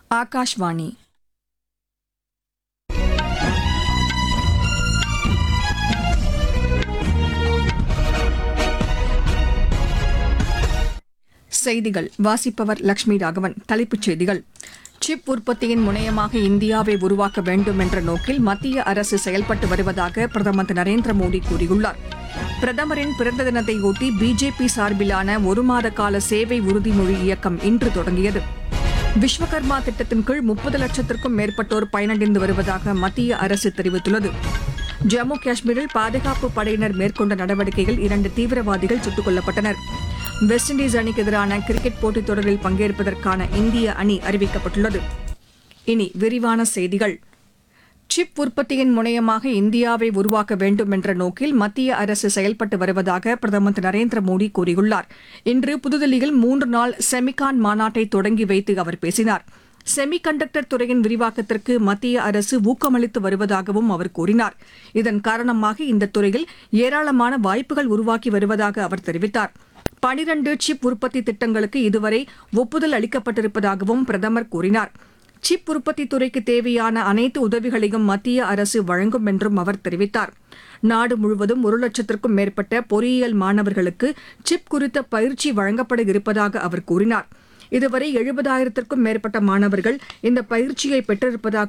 ஆகாஷ்வாணி செய்திகள் வாசிப்பவர் லட்சுமி ராகவன் தலைப்புச் செய்திகள் சிப் உற்பத்தியின் முனையமாக இந்தியாவை உருவாக்க வேண்டும் என்ற நோக்கில் மத்திய அரசு செயல்பட்டு வருவதாக பிரதமர் திரு நரேந்திர மோடி கூறியுள்ளார் பிரதமரின் பிறந்த தினத்தையொட்டி பிஜேபி சார்பிலான ஒரு மாத கால சேவை உறுதிமொழி இயக்கம் இன்று தொடங்கியது விஸ்வகர்மா திட்டத்தின் கீழ் முப்பது லட்சத்திற்கும் மேற்பட்டோர் பயனடைந்து வருவதாக மத்திய அரசு தெரிவித்துள்ளது ஜம்மு காஷ்மீரில் பாதுகாப்பு படையினர் மேற்கொண்ட நடவடிக்கையில் இரண்டு தீவிரவாதிகள் சுட்டுக் கொல்லப்பட்டனர் வெஸ்ட் இண்டீஸ் அணிக்கு எதிரான கிரிக்கெட் போட்டித் தொடரில் பங்கேற்பதற்கான இந்திய அணி அறிவிக்கப்பட்டுள்ளது இனி விரிவான செய்திகள் சிப் உற்பத்தியின் முனையமாக இந்தியாவை உருவாக்க வேண்டும் என்ற நோக்கில் மத்திய அரசு செயல்பட்டு வருவதாக பிரதமர் திரு நரேந்திர மோடி கூறியுள்ளார் இன்று புதுதில்லியில் மூன்று நாள் செமிகான் மாநாட்டை தொடங்கி வைத்து அவர் பேசினார் செமி கண்டக்டர் துறையின் விரிவாக்கத்திற்கு மத்திய அரசு ஊக்கமளித்து வருவதாகவும் அவர் கூறினார் இதன் காரணமாக இந்த துறையில் ஏராளமான வாய்ப்புகள் உருவாக்கி வருவதாக அவர் தெரிவித்தார் பனிரண்டு சிப் உற்பத்தி திட்டங்களுக்கு இதுவரை ஒப்புதல் அளிக்கப்பட்டிருப்பதாகவும் பிரதமர் கூறினார் சிப் உற்பத்தி துறைக்கு தேவையான அனைத்து உதவிகளையும் மத்திய அரசு வழங்கும் என்றும் அவர் தெரிவித்தார் நாடு முழுவதும் ஒரு லட்சத்திற்கும் மேற்பட்ட பொறியியல் மாணவர்களுக்கு சிப் குறித்த பயிற்சி வழங்கப்பட இருப்பதாக அவர் கூறினார் இதுவரை எழுபதாயிரத்திற்கும் மேற்பட்ட மாணவர்கள் இந்த பயிற்சியை பெற்றிருப்பதாக